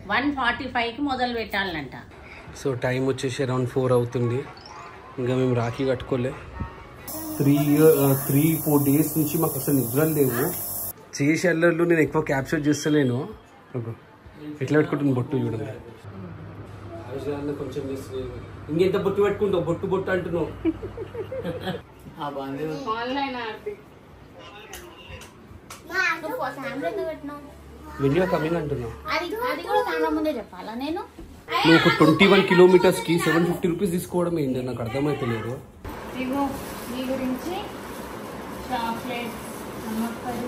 One forty ఫైవ్కి మొదలు పెట్టాలంట సో టైం వచ్చేసి అరౌండ్ ఫోర్ అవుతుంది ఇంకా మేము రాఖీ కట్టుకోలే త్రీ త్రీ ఫోర్ డేస్ నుంచి మాకు అసలు నిద్రలు లేవు చేసే అల్లర్లు నేను ఎక్కువ క్యాప్చర్ చేస్తలేను అగో, ఎట్లా పెట్టుకుంటుంది బొట్టు చూడండి కొంచెం ఇంకెంత బొట్టు పెట్టుకుంటావు బొట్టు బొట్టు అంటున్నావు వీడియో కమింగ్ అంటున్నావు అది అది కూడా కెమెరా ముందే చెప్పాలా నేను నువ్వు ఒక ట్వంటీ వన్ కిలోమీటర్స్కి సెవెన్ ఫిఫ్టీ రూపీస్ తీసుకోవడం ఏంటి నాకు అర్థమైతలేదు ఇగో మీ గురించి చాక్లెట్ నమ్మకం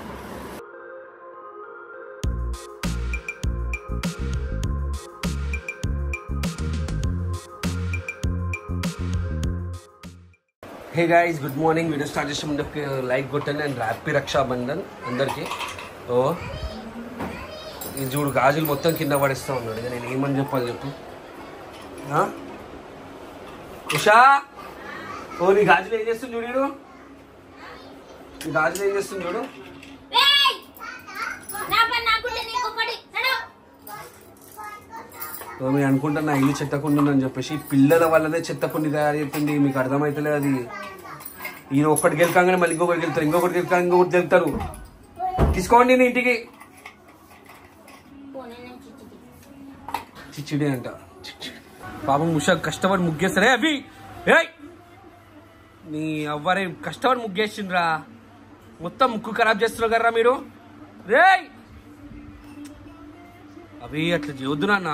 hey guys good morning video start చేసే ముందు లైక్ కొట్టండి అండ్ హ్యాపీ రక్షాబంధన్ అందరికీ ఓ ఈ చూడు గాజులు మొత్తం కింద పడేస్తూ ఉన్నాడు ఇక నేను ఏమని చెప్పాలి చెప్పు ఆ? ఉషా ఓ నీ గాజులు ఏం చేస్తుంది చూడు ఈడు. నీ గాజులు ఏం చేస్తుంది చూడు ఓ మీరు అనుకుంటా నా ఇల్లు చెత్తకుండా ఉందని చెప్పేసి పిల్లల వల్లనే చెత్తకుండా తయారు చెప్పింది మీకు అర్థమైతలేదు అది ఈయన ఒక్కడికి గెలకంగానే మళ్ళీ ఇంకొకటి గెలుతారు ఇంకొకటి గెలకంగా ఇంకొకటి గెలుతారు తీసుకోండి నీ ఇంటికి చిచ్చిడి అంట చిచ్చిడి. పాపం ఉషా కష్టపడి ముగ్గేస్తారే అవి ఏయ్ నీ అవ్వరే కష్టపడి ముగ్గేసిండ్రా మొత్తం ముక్కు ఖరాబ్ చేస్తున్నారు కదరా మీరు రేయ్ అవి అట్లా చేయొద్దు నాన్న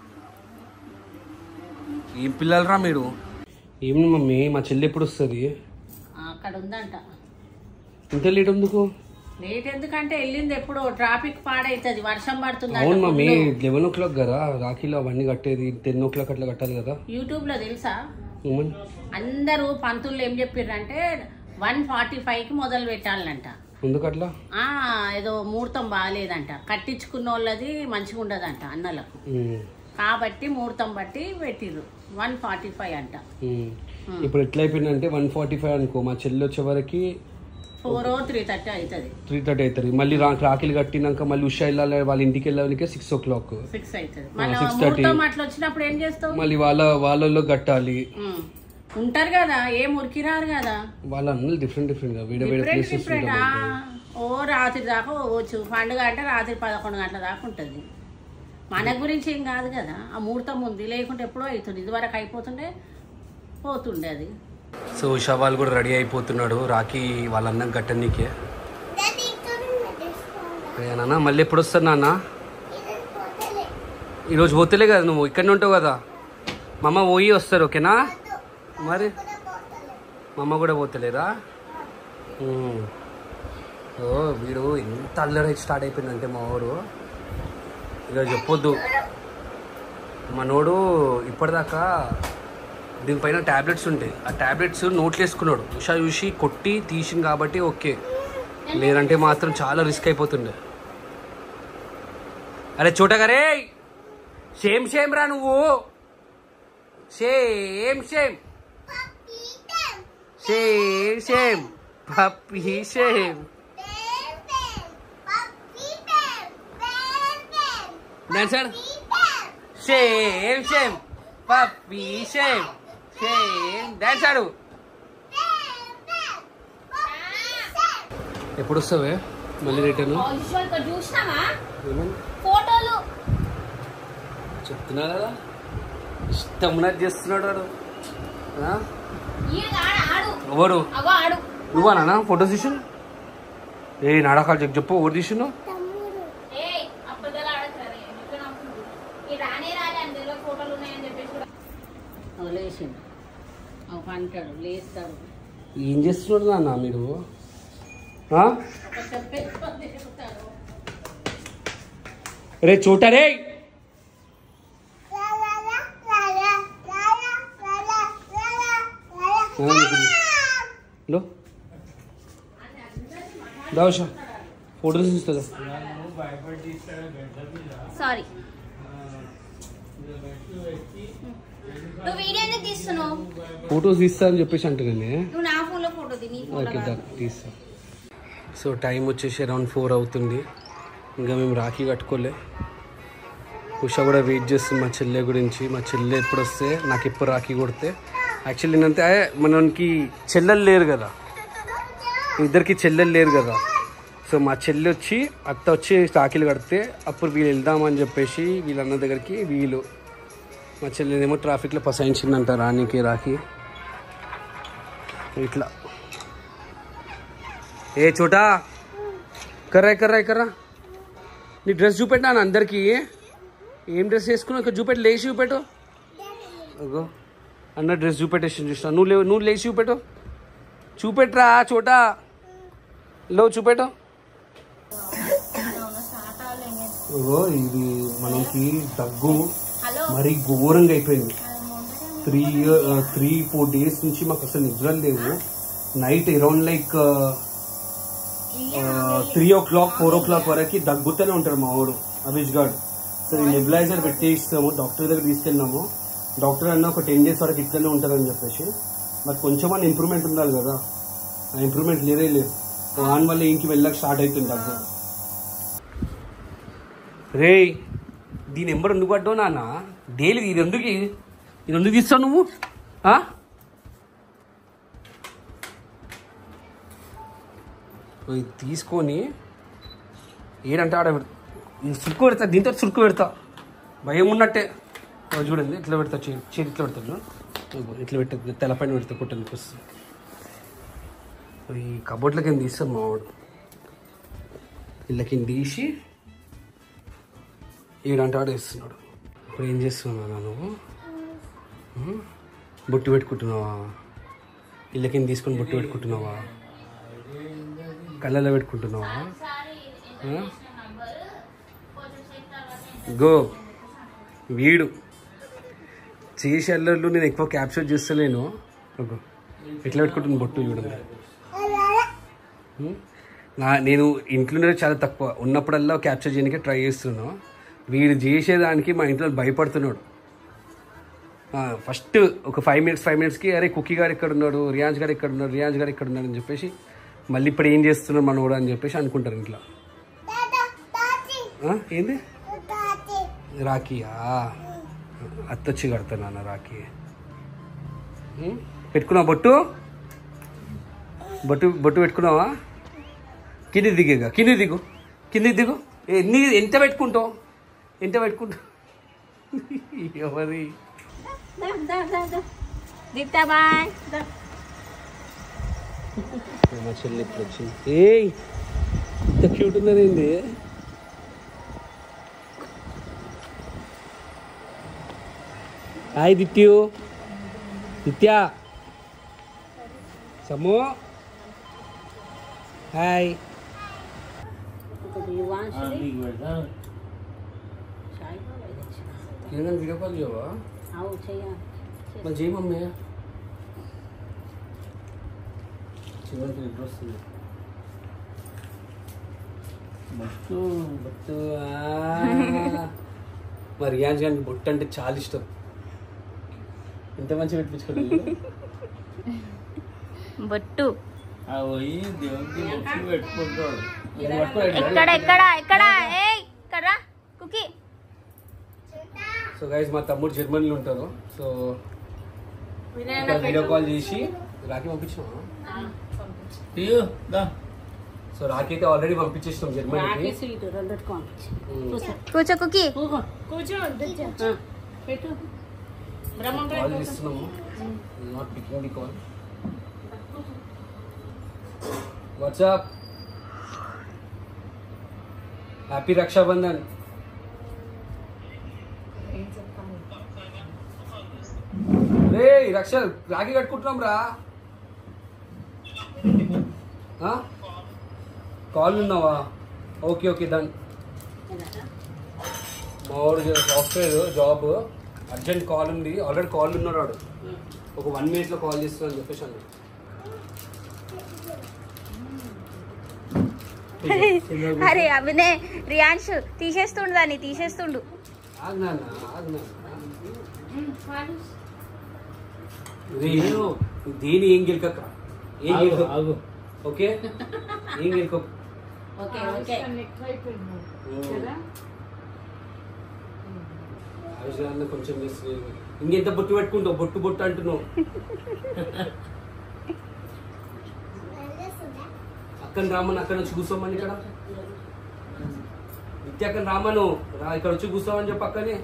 ఏం పిల్లలరా మీరు ఏమి మమ్మీ మా చెల్లి ఎప్పుడు వస్తుంది అక్కడ ఉందంట ఇంత లేట్ ఎందుకు లేట్ ఎందుకంటే వెళ్ళింది ఎప్పుడు ట్రాఫిక్ పాడైతుంది వర్షం పడుతుంది అవును మమ్మీ లెవెన్ ఓ క్లాక్ కదా రాఖీలో అవన్నీ కట్టేది టెన్ ఓ క్లాక్ అట్లా కట్టాలి కదా యూట్యూబ్ లో తెలుసా ఏమని? అందరూ పంతులు ఏం చెప్పారంటే వన్ ఫార్టీ ఫైవ్కి మొదలు పెట్టాలంట ఎందుకు అట్లా ఆ, ఏదో ముహూర్తం బాగాలేదంట కట్టించుకున్న వాళ్ళది మంచిగా ఉండదంట అన్నలకు ఉమ్, కాబట్టి ముహూర్తం బట్టి పెట్టిర్రు వన్ ఫార్టీ ఫైవ్ అంట ఉమ్. ఇప్పుడు ఎట్లా అయిపోయిందంటే వన్ ఫార్టీ ఫైవ్ అనుకో మా చెల్లి వచ్చే వరకు ఫోర్ ఓ త్రీ థర్టీ అవుతుంది త్రీ థర్టీ అవుతుంది మళ్ళీ రా రాఖీలు కట్టినాక మళ్ళీ ఉషా వెళ్ళాలి వాళ్ళ ఇంటికి వెళ్ళాలికే సిక్స్ ఓ క్లాక్ సిక్స్ అవుతుంది మళ్ళీ 6:30. ముహూర్తం అట్లా వచ్చినప్పుడు ఏం చేస్తావు మళ్ళీ వాళ్ళ వాళ్ళలో కట్టాలి ఉమ్. ఉంటారు కదా ఏం ఉరికిరారు కదా వాళ్ళ అన్నలు డిఫరెంట్ డిఫరెంట్ వేరే వేరే డిఫరెంట్ ప్లేసెస్ డిఫరెంట్ ఓ రాత్రి దాకా పోవచ్చు పండుగ అంటే రాత్రి పదకొండు గంటల దాకా ఉంటుంది మన గురించి ఏం కాదు కదా ఆ ముహూర్తం ఉంది లేకుంటే ఎప్పుడో అవుతుంది ఇదివరకు అయిపోతుండే పోతుండే అది సో ఉషా వాళ్ళు కూడా రెడీ అయిపోతున్నాడు రాఖీ వాళ్ళ అన్నం కట్టనీకే ఏ నాన్న మళ్ళీ ఎప్పుడు వస్తారు నాన్న ఈరోజు పోతలే కదా నువ్వు ఇక్కడనే ఉంటావు కదా మా అమ్మ పోయి వస్తారు ఓకేనా మరి మా అమ్మ కూడా పోతలేదా ఉమ్. ఓ వీడు ఎంత అల్లరి స్టార్ట్ అయిపోయిందంటే మా ఊరు ఇక చెప్పొద్దు మనోడు ఇప్పటిదాకా దీనిపైన టాబ్లెట్స్ ఉంటాయి ఆ టాబ్లెట్స్ నోట్లు వేసుకున్నాడు ఉషా చూసి కొట్టి తీసింది కాబట్టి ఓకే లేదంటే మాత్రం చాలా రిస్క్ అయిపోతుండే అరే చూటగారే సేమ్ సేమ్ రా నువ్వు సేమ్ సేమ్ సేమ్ సేమ్ పప్పి సేమ్ సార్ సేమ్ సేమ్ పప్పి సేమ్ సేమ్ డాన్స్ ఆడు ఎప్పుడు వస్తావే మళ్ళీ రిటర్న్ ఇక్కడ చూసినావా ఏమని ఫోటోలు చెప్తున్నా కదా ఇష్టం ఉన్నది చేస్తున్నాడు వాడు ఆ? ఈయన ఆడ ఆడు ఎవరు అగో ఆడు నువ్వా నాన్న ఫోటో తీసిన ఏ నాడకాలు చెప్పు చెప్పు ఎవరు తీసినావు ఏ అప్పటికల్లా ఆడతారు ఇక్కడ ఈ రానే రాలే అని తెలియదు ఫోటోలు ఉన్నాయని చెప్పేసి కూడా ఓ లేచిండు ఒక అంటాడు లేస్తాడు ఏం చేస్తున్నాడు నాన్న మీరు ఆ? ఒక చెప్పేసుకొని తిరుగుతాడు రే చూటరే లో దావషా ఫోటోస్ ఇస్తుందా సారీ నువ్వు వీడియో ఎందుకు తీస్తున్నావు ఫోటోస్ ఇస్తా అని చెప్పేసి అంటున్నానే నువ్వు నా ఫోన్ లో ఫోటో తీ నీ ఫోన్ ఓకే దా తీస్తా సో టైం వచ్చేసి అరౌండ్ ఫోర్ అవుతుంది ఇంకా మేము రాఖీ కట్టుకోలే ఉషా కూడా వెయిట్ చేస్తుంది మా చెల్లె గురించి మా చెల్లె ఎప్పుడు వస్తే నాకు ఎప్పుడు రాఖీ కొడితే యాక్చువల్లీ ఏంటంటే మనకి చెల్లెలు లేరు కదా ఇద్దరికి చెల్లెలు లేరు కదా సో మా చెల్లి వచ్చి అత్త వచ్చి రాఖీలు కడితే అప్పుడు వీళ్ళు వెళ్దామని చెప్పేసి వీళ్ళన్న దగ్గరికి వీళ్ళు మా చెల్లెనేమో ట్రాఫిక్లో పసాయించిందంట రానీకి రాఖీ ఇట్లా ఏ చోటా కర్రా కర్రా కర్రా నీ డ్రెస్ చూపెట్టాను అందరికీ ఏం డ్రెస్ వేసుకున్నావు ఇక్కడ చూపెట్టు లేచి చూపెట్టు అగో అన్న డ్రెస్ చూపెట్టేసి చూసిన నువ్వు లేవు నువ్వు లేచి చూపెట్టు చూపెట్రా చోటా లో చూపెట్టు ఓ ఇది మనకి దగ్గు హలో మరి ఘోరంగా అయిపోయింది three year three four days నుంచి మాకు అసలు నిద్రలు లేవు night around like three o'clock four o'clock వరకు దగ్గుతూనే ఉంటాడు మా వాడు అభిష్ గాడ్ సో నెబిలైజర్ పెట్టేస్తాము డాక్టర్ దగ్గర తీసుకెళ్ళినాము డాక్టర్ అన్న ఒక టెన్ డేస్ వరకు ఇట్లనే ఉంటారని చెప్పేసి మరి కొంచెం అని ఇంప్రూవ్మెంట్ ఉండాలి కదా ఆ ఇంప్రూవ్మెంట్ లేదే లేదు వాన్ వల్ల ఇంటికి వెళ్ళక స్టార్ట్ అవుతుంది దగ్గు రే దీని నెంబర్ ఎందుకు పడ్డావు నాన్న డైలీ ఇది ఎందుకు ఇది ఎందుకు తీస్తావు నువ్వు ఆ? ఇది తీసుకొని ఏడంటే ఆడ పెడతా ఇది సురుకు పెడతా దీంతో సురుకు పెడతా భయం ఉన్నట్టే ఓ చూడండి ఇట్లా పెడతా చేతి చేతి ఇట్లా పెడతా చూడు. ఇదిగో ఇట్లా పెట్టా తెల్లపైన పెడతా కుట్టడానికి వస్తుంది ఈ కబోర్డ్లకి ఏం తీస్తాం మావాడు వీళ్ళకి తీసి ఏడంటే ఆడేస్తున్నాడు ఇప్పుడు ఏం చేస్తున్నావు నువ్వు ఉం? బొట్టు పెట్టుకుంటున్నావా ఇళ్ళకి తీసుకొని బొట్టు పెట్టుకుంటున్నావా కళ్ళలో పెట్టుకుంటున్నావా ఆ? గో వీడు చేసే అల్లర్లు నేను ఎక్కువ క్యాప్చర్ చేస్తలేను గో ఎట్లా పెట్టుకుంటున్నాను బొట్టు చూడండి ఉం? నా నేను ఇంట్లోనే చాలా తక్కువ ఉన్నప్పుడల్లా క్యాప్చర్ చేయడానికి ట్రై చేస్తున్నాను వీడు చేసేదానికి మా ఇంట్లో భయపడుతున్నాడు ఫస్ట్ ఒక ఫైవ్ మినిట్స్ ఫైవ్ మినిట్స్కి అరే కుక్కీ గారు ఇక్కడ ఉన్నాడు రియాజ్ గారు ఇక్కడ ఉన్నాడు రియాజ్ గారు ఇక్కడ ఉన్నాడు అని చెప్పేసి మళ్ళీ ఇప్పుడు ఏం చేస్తున్నాడు మనోడు అని చెప్పేసి అనుకుంటారు ఇంట్లో ఆ, ఏంది రాఖీయా అత్తొచ్చి కడతాను రాఖీ ఉం? పెట్టుకున్నావా బొట్టు బొట్టు బొట్టు పెట్టుకున్నావా కింది దిగేగా కింది దిగు కింది దిగు ఎన్ని ఎంత పెట్టుకుంటావు ఎంత పెట్టుకుంటావు ఎవరి దీప్తా బాయ్ మా చెల్లి ఇప్పుడు వచ్చింది ఏయ్ ఇంత క్యూట్ ఉన్నదేంది హాయ్ దిత్యు నిత్య సమూ హాయ్ ఒకటి యువాన్షుది సాయి బాబాయ్ తెచ్చిన. ఏదైనా వీడియో కాల్ చేయవా అవు చెయ్యాలి మరి చేయి మమ్మీ చివరికి నిద్ర వస్తుంది బొట్టు బొట్టు ఆ. మరి రియాజ్ గారికి బొట్టు అంటే చాలా ఇష్టం ఎంత మంచిగా పెట్టించుకోండి బొట్టు ఆ పోయి దేవునికి బొట్టు పెట్టుకుంటాడు ఎక్కడ ఎక్కడ ఎక్కడ ఏయ్ ఇక్కడ కుకి సో గైజ్ మా తమ్ముడు జర్మనీలో ఉంటారు సో వినాయన వీడియో కాల్ చేసి రాఖీ పంపించాం తీయు దా సో రాఖీ అయితే ఆల్రెడీ పంపించేసినాం రాఖీ జర్మనీకి స్వీట్ రెండుకి పంపించి ఉమ్. కూర్చో కూర్చో కుకి కూకో కూర్చో ఆ, పెట్టు బ్రహ్మం కాల్ పెట్టు. చేస్తున్నాము not picking the call WhatsApp happy Raksha Bandhan రే రక్ష రాఖీ కట్టుకుంటున్నాం రా కాల్ ఉన్నావా ఓకే ఓకే డన్ మా వాడు సాఫ్ట్వేర్ జాబ్ అర్జెంట్ కాల్ ఉంది ఆల్రెడీ కాల్ ఉన్నాడు వాడు ఒక వన్ మినిట్లో కాల్ చేస్తున్నా అని చెప్పేసి అన్నాడు అరే అభినే రియాన్ష్ తీసేస్తుండు దాన్ని తీసేస్తుండు ఆగ్నా ఆగ్నా నేను దేని ఏం గెలకక్క ఏం ఆగు, గెలక ఆగు ఓకే ఏం గెలక ఓకే ఓకే అన్న కొంచెం మిస్ ఇంకెంత బొట్టు పెట్టుకుంటావు బొట్టు బొట్టు అంటున్నావు అక్కని రామని అక్కడ వచ్చి కూర్చోమని ఇక్కడ నిత్య అక్కని రామను రా ఇక్కడ వచ్చి కూర్చోమని చెప్పి అక్కనే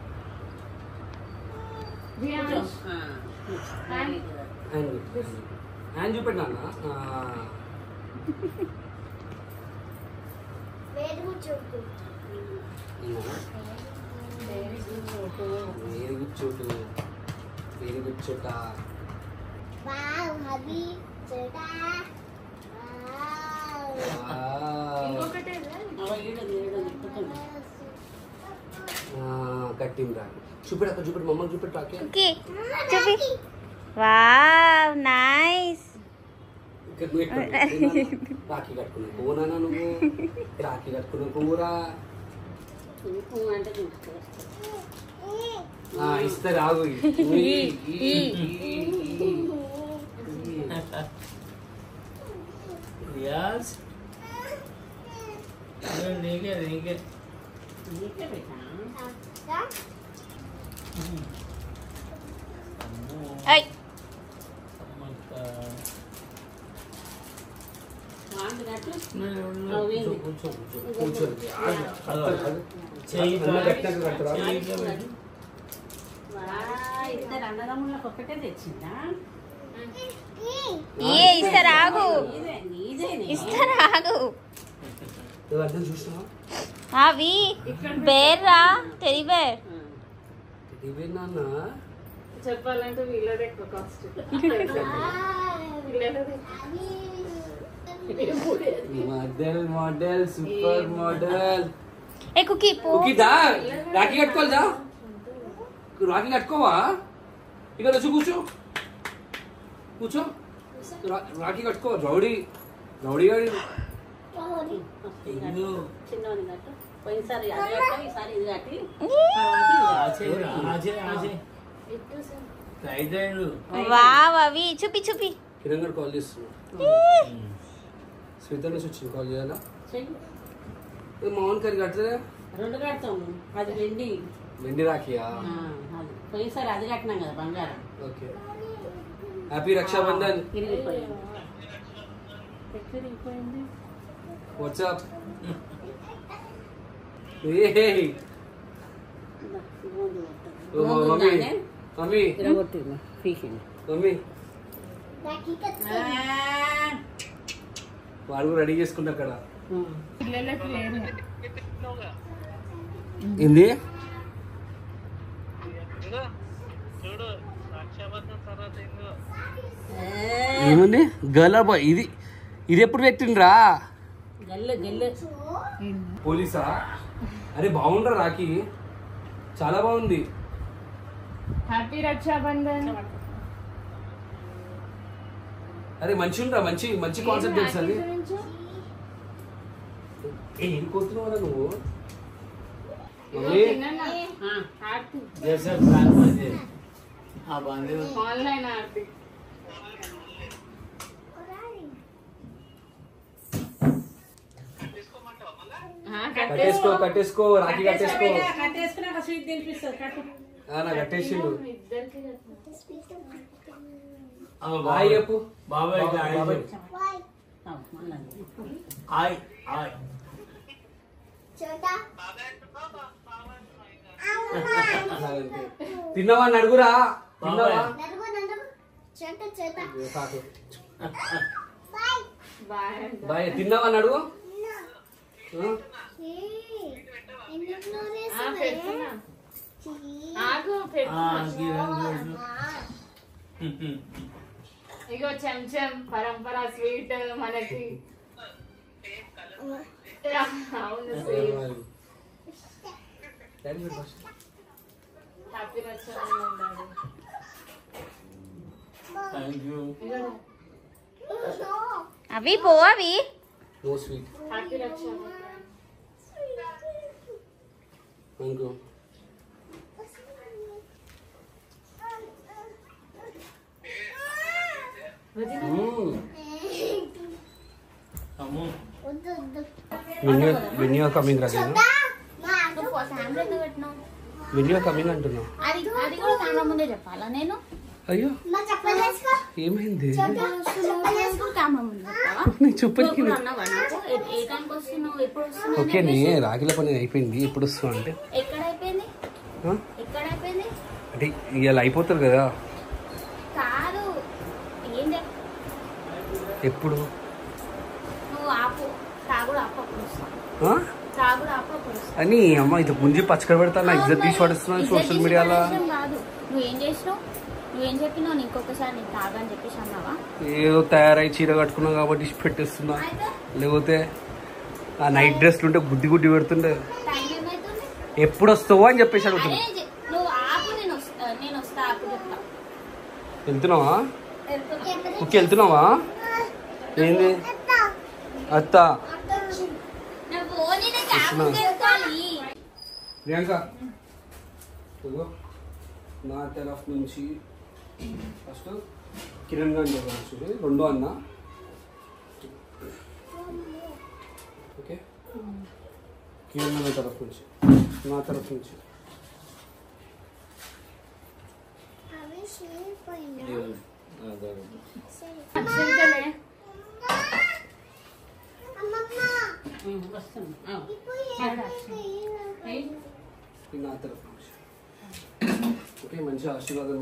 హ్యాండ్ హ్యాండ్ చూపెట్టినా అన్న వేరు కూర్చోటు వేరు కూర్చోట కట్టిందా చూపెడు అక్కడ చూపెట్టు మమ్మల్ని చూపెట్టు అక్కే కుకీ చూపి వావ్ నైస్ ఇక్కడ నువ్వు ఎక్కడ రాఖీ కట్టుకున్నావు కోనా నువ్వు రాఖీ కట్టుకున్నావు కూరా అంటే చూసుకో ఆ, ఇస్తారు ఆగు ఈ, ఈ, ఈ, ఈ. యాస్ నీకే నీకే నీకే పెట్టా ఐ వాడినట్టు కూర్చో, కూర్చో, కూర్చో, కూర్చోండి. ఆగు, అదో. ఆగు. చెయ్యి అన్న కట్టినాక కట్టరా? ఇద్దరు అన్నదమ్ములకు ఒక్కటే తెచ్చిందా ఏ ఇస్తారు ఆగు నీదే నీదేనే ఇస్తారు ఆగు నువ్వు అర్థం చూసినావా అవి బేర్ రా టెరీ బేర్ ఇవే నాన్న చెప్పాలంటే వీళ్ళదే ఎక్కువ cost model model super model ఏ కుకీ పో ఓకే దా రాఖీ కట్టుకోవాలి దా రాఖీ కట్టుకోవా ఇక్కడ వచ్చి కూర్చో కూర్చో రా- రాఖీ కట్టుకో రౌడీ రౌడీ గాడి ఇల్లు చిన్నోని కట్టు పోయినసారి అది కట్టావు ఈసారి ఇది కట్టి ఆచే ఆచే ఆచే రైట్ హ్యాండ్ వావ్ అవి చూపి చూపి కిరణ్ గారు కాల్ చేస్తున్నా శ్వేత నుంచి వచ్చింది కాల్ చేయాలా చెయ్యి ఏ మోహన్ కర్రీ కట్టలే రెండు కడతాము అది వెండి వెండి రాఖీయా ఆ, అది పోయినసారి అది కట్టినాం కదా బంగారం ఓకే హ్యాపీ రక్షాబంధన్ ఇరిగిపోయింది ఎక్కడ ఇరిగిపోయింది వాట్సాప్ ఏ మమ్మీ మమ్మీ ఇరగొట్టింది పీకింది మమ్మీ వాడు కూడా రెడీ చేసుకుంటా అక్కడ ఏంది ఏముంది గర్ల్ బాయ్ ఇది ఇది ఎప్పుడు పెట్టిండ్రా గల్లు గల్లు పోలీసా అరే బాగుండ్రా రాఖీ చాలా బాగుంది హ్యాపీ రక్షాబంధన్ అరే మంచి ఉండరా మంచి మంచి కాన్సెప్ట్ తెలుసు అది ఏ, ఏం కోరుతున్నావు నువ్వు మమ్మీ హ్యాపీ जैसे प्लान मध्ये हा बांधे ఆన్లైన్ ఆర్తి కట్టేసుకో కట్టేసుకో రాఖీ కట్టేసుకో కట్టేసుకున్నాక స్వీట్ తినిపిస్తుంది కట్టు ఆ, నా కట్టేసిండు अब హాయ్ చెప్పు बाबा का आई బాబాయ్. ఆ, మళ్ళా. आई आई అలాగంతే. తిన్నావా అని అడుగురా తిన్నావా ఏ, కాకు. బాయ్ బాయ్ తిన్నావా అని అడుగు ఆ? ఆ, పెడుతున్నా ఆగు పెడుతున్నా हाँ गिरन ఇగో చెంచం పరంపర స్వీట్ మనకి అవును స్వీట్ డాడీ పెట్టు first. Happy Raksha Bandhan thank you అవి పో అవి no sweet happy Raksha Bandhan thank you अमू విన్యూ విన్యూ కమింగ్ రాజు నువ్వు ఫ్యామిలీతో పెట్టినావు వీడియో కమింగ్ అంటున్నా అది అది కూడా కెమెరా ముందే చెప్పాలా నేను అయ్యో ఏమైంది కెమెరా ముందు చెప్తావా నీ చెప్పని ఇప్పుడు అన్నావా నాకు? ఏ- ఏ టైంకి వస్తున్నావు ఎప్పుడు వస్తున్నావు ఓకే నీ రాగిల పని అయిపోయింది ఎప్పుడు వస్తావు అంటే ఎక్కడ అయిపోయింది ఆ? ఎక్కడ అయిపోయింది అంటే ఇవాళ అయిపోతారు కదా కాదు ఏం చెప్ ఎప్పుడు నువ్వు ఆపు తాగుడు ఆపు అప్పుడు వస్తావు ఆ? తాగుడు ఆపు అప్పుడు వస్తావు అని అమ్మ ఇది ముందు పచ్చకడ పెడతా నా ఇజ్జత్ తీసి పడుతున్నాను ఇజ్జత్ సోషల్ తీసి మీడియాలో పడేయడం కాదు నువ్వేం చేసినావు నువ్వేం చెప్పినావు నేను ఇంకొకసారి నేను తాగని చెప్పేసి అన్నావా ఏదో తయారై చీర కట్టుకున్నావు కాబట్టి ఇష్ట పెట్టేస్తున్నా అయితే లేకపోతే ఆ నైట్ డ్రెస్లు ఉంటే గుడ్డి గుడ్డి పెడుతుండే టైం ఏమవుతుంది ఎప్పుడు వస్తావు అని చెప్పేసి అడుగుతున్నా అదే చె- నువ్వు ఆపు నేను వస్తా నేను వస్తా ఆపు చెప్తా వెళ్తున్నావా వెళ్తున్నా. కుక్కి వెళ్తున్నావా ఏంది అత్త నువ్వు ఓన్లీ నీకు ఆపు వస్తున్నా. చెప్పాలి ప్రియాంక ఇదిగో నా తరఫు నుంచి ఫస్ట్ కిరణ్ గారి చూడు రెండో అన్న ఓకే కిరణ్ గారి తరఫు నుంచి నా తరఫు నుంచి అక్షంతలే. ఉమ్, వస్తున్నా ఆ. ఏయ్, ఇది నా తరఫు నుంచి ఓకే మంచి ఆశీర్వాదం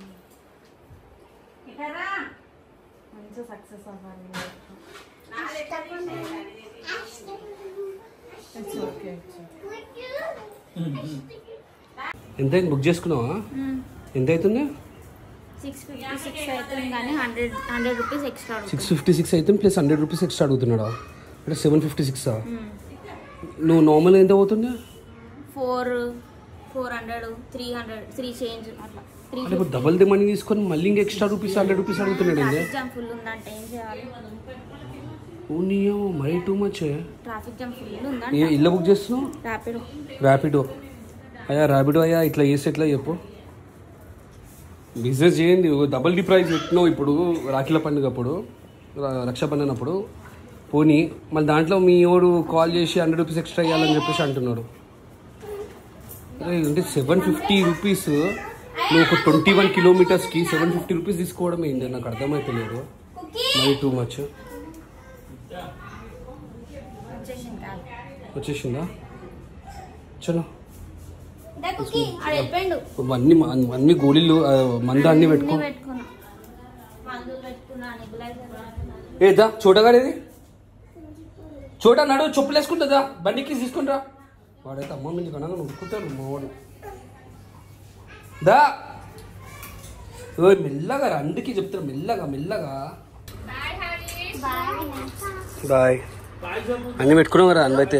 ఇటారా. మంచి సక్సెస్ అవ్వాలి ఎంత బుక్ చేసుకున్నావా ఎంత అవుతుంది సిక్స్ ఫిఫ్టీ సిక్స్ అవుతుంది కానీ hundred hundred rupees extra six fifty six అయితే ప్లస్ హండ్రెడ్ రూపీస్ ఎక్స్ట్రా అడుగుతున్నాడా అంటే సెవెన్ ఫిఫ్టీ సిక్సా నువ్వు నార్మల్ ఎంత అవుతుంది four four hundred three hundred three change అట్లా త్రీ అంటే ఇప్పుడు డబల్ ది మనీ తీసుకొని మళ్ళీ ఇంకా ఎక్స్ట్రా రూపీస్ హండ్రెడ్ రూపీస్ అడుగుతున్నాడు ఏంది ట్రాఫిక్ జామ్ ఫుల్ ఉందంటే ఏం చేయాలి ఓ నీయో మరీ too much traffic jam full ఏ ఉందంటే ఇల్లు బుక్ చేస్తున్నావు ర్యాపిడో ర్యాపిడో అయ్యా ర్యాపిడో అయ్యా ఇట్లా చేస్తే ఎట్లా చెప్పు బిజినెస్ చేయండి డబల్ ది ప్రైస్ పెట్టినావు ఇప్పుడు రాఖీల పండుగ అప్పుడు ర- రక్షాబంధన్ అప్పుడు పోనీ మళ్ళీ దాంట్లో మీ ఓడు కాల్ చేసి హండ్రెడ్ రూపీస్ ఎక్స్ట్రా ఇవ్వాలని చెప్పేసి అంటున్నాడు అరే అంటే సెవెన్ ఫిఫ్టీ రూపీస్ నువ్వు ఒక ట్వంటీ వన్ కిలోమీటర్స్కి సెవెన్ ఫిఫ్టీ రూపీస్ తీసుకోవడం ఏంటి నాకు అర్థమైతలేదు మరీ టూ మచ్ వచ్చేసింది కాదు వచ్చేసిందా చలో దా కుక్కీ ఆడ వెళ్ళిపోయిండు అన్ని అన్ని గోళీలు ఆ, మంద అన్ని పెట్టుకో అన్నీ పెట్టుకున్నా మందులు పెట్టుకున్నా నెబులైజర్ ఏదా చూడగాడేది చూడ నడు చెప్పులు వేసుకుంటుందా బండికి తీసుకుంటా వాడైతే అమ్మ మీద కనగా ఉడుకుతాడు మావాడు దా ఓ మెల్లగా రా, అందుకే చెప్తాను మెల్లగా మెల్లగా బాయ్ అన్ని పెట్టుకున్నాం కదా అందుకైతే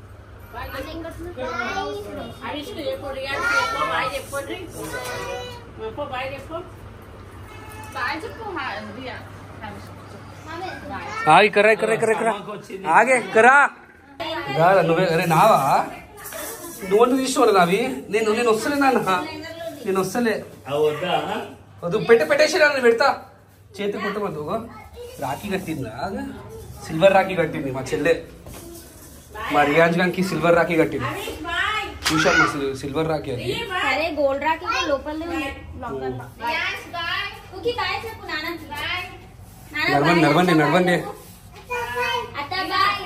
హరీష్కి చెప్పు, రియాకి చెప్పు, బాయ్ చెప్పండి. చెప్పు, బాయ్ చెప్పు. బాయ్ చెప్పు, హా, రియా. హరీష్. ఆగి కర్రా కర్రా కర్రా కర్రా ఆగే కరా రాదా నువ్వే అరే నావా నువ్వు తీసుకోవాలి నావి నేను నేను వస్తలే నాన్న నేను వస్తలే అవి వద్దా వద్దు పెట్టి పెట్టేసి నేను పెడతా చేతి కుట్టమద్దు రాఖీ కట్టిందా సిల్వర్ రాఖీ కట్టింది మా చెల్లె మా రియాజ్ గానికి సిల్వర్ రాఖీ కట్టింది చూసాం మా సిల్- సిల్వర్ రాఖీ అది సరే గోల్డ్ రాకి లోపల లాకర్ కుక్కీ బాయ్ చెప్పు నాన్నకి నాన్న నడవండి నడవండి నడవండి అత్త బాయ్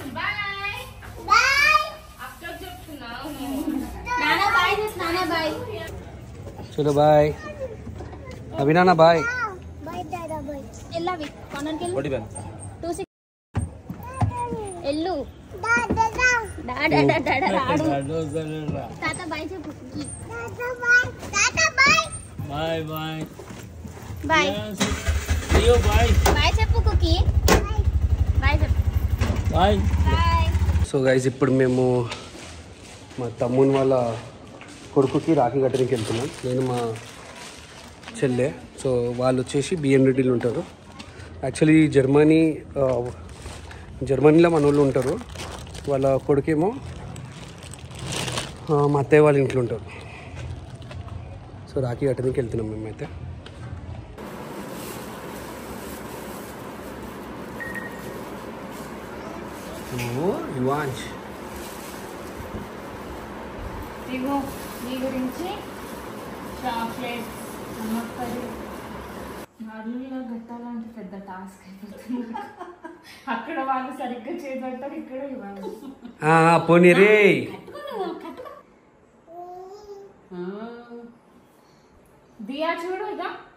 బాయ్ నాన్న బాయ్ చెప్పు నాన్న బాయ్ చలో బాయ్ అభినానా బాయ్ ఎల్లవి కొనకి వెళ్ళు టూ సిక్స్ ఎల్లు డా డా డా డా డా రాడు తాత బాయ్ చెప్పు కుక్కీ బాయ్ బాయ్ బాయ్ అయ్యో బాయ్ బాయ్ చెప్పు కుక్కీ బాయ్ చెప్పు బాయ్ బాయ్ సో గైజ్ ఇప్పుడు మేము మా తమ్ముని వాళ్ళ కొడుకుకి రాఖీ కట్టడానికి వెళ్తున్నాం నేను మా చెల్లె సో వాళ్ళు వచ్చేసి బిఎన్రెడ్డిలో ఉంటారు యాక్చువల్లీ జర్మనీ ఆ, జర్మనీలో మన వాళ్ళు ఉంటారు వాళ్ళ కొడుకేమో ఆ, మా అత్తయ్య వాళ్ళ ఇంట్లో ఉంటారు సో రాఖీ కట్టడానికి వెళ్తున్నాం మేమైతే ఓ యువాంజ్ ఇగో నీ గురించి చాక్లెట్స్ నమ్మకది అర్లీలో పెట్టాలంటే పెద్ద టాస్క్ అయిపోతుంది అక్కడ వాళ్ళు సరిగ్గా చేపడతారు ఇక్కడ ఇవ్వాలి ఆ, పోనీ రే దియా చూడు ఇక